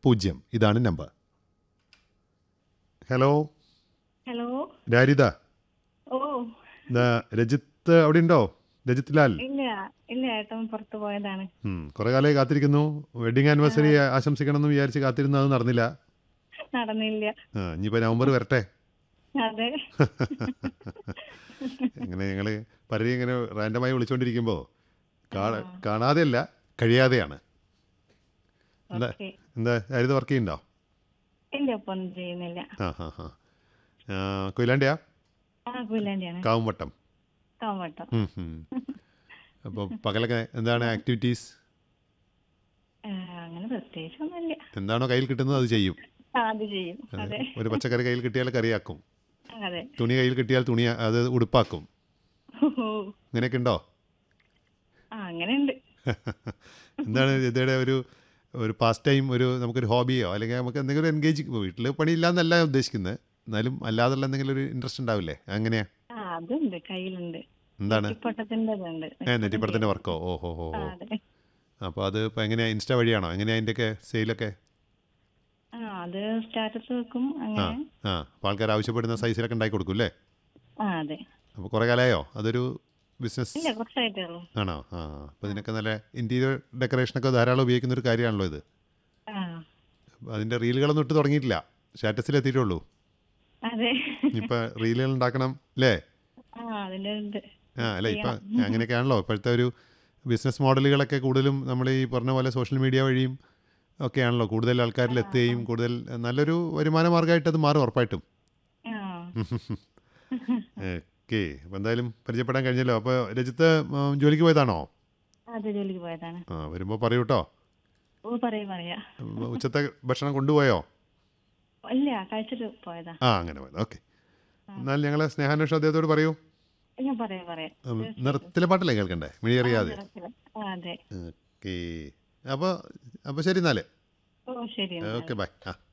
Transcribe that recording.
പൂജ്യം ഇതാണ് നമ്പർ ഹലോ ഹലോ രാരിത ഓ ഇതാ രജിത്ത് അവിടെ ഉണ്ടോ രജിത് ലാൽ ഇല്ല ഇല്ല ഏട്ടൻ പുറത്തു പോയതാണ് ഉം, കുറെ കാലമായി കാത്തിരിക്കുന്നു വെഡിങ് ആനിവേഴ്സറി ആശംസിക്കണം എന്ന് വിചാരിച്ച് കാത്തിരുന്നു അത് നടന്നില്ല നടന്നില്ല ആ ഇനിയിപ്പോൾ നവംബർ വരട്ടെ അതെ ഇങ്ങനെ ഞങ്ങൾ പലരെയും ഇങ്ങനെ റാൻഡമായി വിളിച്ചുകൊണ്ടിരിക്കുമ്പോൾ കാണാതെയല്ല കഴിയാതെയാണ് എന്താ ഓക്കെ എന്താ ആയത് വർക്ക് ചെയ്യുന്നുണ്ടോ ഇല്ല ഇപ്പൊ ഒന്നും ചെയ്യുന്നില്ല ആ ഹാ ഹാ കൊയിലാണ്ടിയാ ആ കൊയിലാണ്ടിയാണ് കാവുംവട്ടം കാവട്ടം അപ്പോൾ പകലൊക്കെ എന്താണ് ആക്ടിവിറ്റീസ് അങ്ങനെ പ്രത്യേകിച്ച് ഒന്നുമില്ല എന്താണോ കയ്യിൽ കിട്ടുന്നത് അത് ചെയ്യും ആ, അത് ചെയ്യും അതെ ഒരു പച്ചക്കറി കയ്യിൽ കിട്ടിയാൽ കറിയാക്കും അതെ തുണി കയ്യിൽ കിട്ടിയാൽ തുണി അത് ഉടുപ്പാക്കും ഓ ഇങ്ങനെയൊക്കെ ഉണ്ടോ ആ അങ്ങനെയുണ്ട് എന്താണ് രജിതയുടെ ഒരു ഒരു പാസ്റ്റ് ടൈം ഒരു നമുക്കൊരു ഹോബിയോ അല്ലെങ്കിൽ നമുക്ക് എന്തെങ്കിലും എൻഗേജ് വീട്ടിൽ പണിയില്ല എന്നല്ല ഞാൻ ഉദ്ദേശിക്കുന്നത് എന്നാലും അല്ലാതുള്ള എന്തെങ്കിലും ഒരു ഇൻട്രസ്റ്റ് ഉണ്ടാവില്ലേ അങ്ങനെയാ ആ അതുണ്ട് കയ്യിലുണ്ട് എന്താണ് പൊട്ടത്തിന്റെ ഇതുണ്ട് ഏ നെറ്റിപ്പടത്തിൻ്റെ വർക്കോ ഓ ഹോ ഹോ ആ, ഹോ അതെ അപ്പോൾ അത് ഇപ്പോൾ എങ്ങനെയാ ഇൻസ്റ്റ വഴിയാണോ എങ്ങനെയാ അതിൻ്റെയൊക്കെ സെയിലൊക്കെ ആ അത് സ്റ്റാറ്റസ് വെക്കും ആ അങ്ങനെ ആ അപ്പോൾ ആൾക്കാർ ആവശ്യപ്പെടുന്ന സൈസിലൊക്കെ ഉണ്ടാക്കി കൊടുക്കും അല്ലേ ആ അതെ അപ്പോൾ കുറേ കാലമായോ അതൊരു ബിസിനസ് ഇല്ല കുറച്ചായിട്ടേ ഉള്ളൂ ആണോ ആ അപ്പോൾ ഇതിനൊക്കെ നല്ല ഇൻറ്റീരിയർ ഡെക്കറേഷനൊക്കെ ധാരാളം ഉപയോഗിക്കുന്ന ഒരു കാര്യമാണല്ലോ ഇത് ആ അപ്പോൾ അതിൻ്റെ റീലുകളൊന്നും ഇട്ട് തുടങ്ങിയിട്ടില്ല സ്റ്റാറ്റസിൽ എത്തിയിട്ടുള്ളൂ അതെ ഇപ്പം റീലുകൾ ഉണ്ടാക്കണം അല്ലേ ആ അതിന്റെ ഉണ്ട് ആ അല്ല ഇപ്പം അങ്ങനെയൊക്കെയാണല്ലോ ഇപ്പോഴത്തെ ഒരു ബിസിനസ് മോഡലുകളൊക്കെ കൂടുതലും നമ്മൾ ഈ പറഞ്ഞ പോലെ സോഷ്യൽ മീഡിയ വഴിയും ഒക്കെയാണല്ലോ കൂടുതൽ ആൾക്കാരിൽ എത്തുകയും കൂടുതൽ നല്ലൊരു വരുമാന മാർഗ്ഗമായിട്ട് അത് മാറും ഉറപ്പായിട്ടും ആ ഓക്കെ അപ്പോൾ എന്തായാലും പരിചയപ്പെടാൻ കഴിഞ്ഞല്ലോ അപ്പോൾ രജിത്ത് ഉം, ജോലിക്ക് പോയതാണോ അത് ജോലിക്ക് പോയതാണ് ആ വരുമ്പോൾ പറയൂ കേട്ടോ ഓ പറയാ പറയാ ഉം, ഉച്ചത്തെ ഭക്ഷണം കൊണ്ടുപോയോ ഇല്ല കഴിച്ചിട്ട് പോയതാ ആ അങ്ങനെ പോയത് ഓക്കെ എന്നാൽ ഞങ്ങൾ സ്നേഹാന്വേഷണം അദ്ദേഹത്തോട് പറയൂ ഞാൻ പറയാ പറയാം ഉം, നിർത്തിലെ പാട്ടല്ലേ കേൾക്കണ്ടേ മിഴിയറിയാതെ ആ, അതെ ഓക്കെ അപ്പോൾ അപ്പോൾ ശരി എന്നാൽ ഓ ശരി എന്നാ. ഓക്കെ ബൈ ആ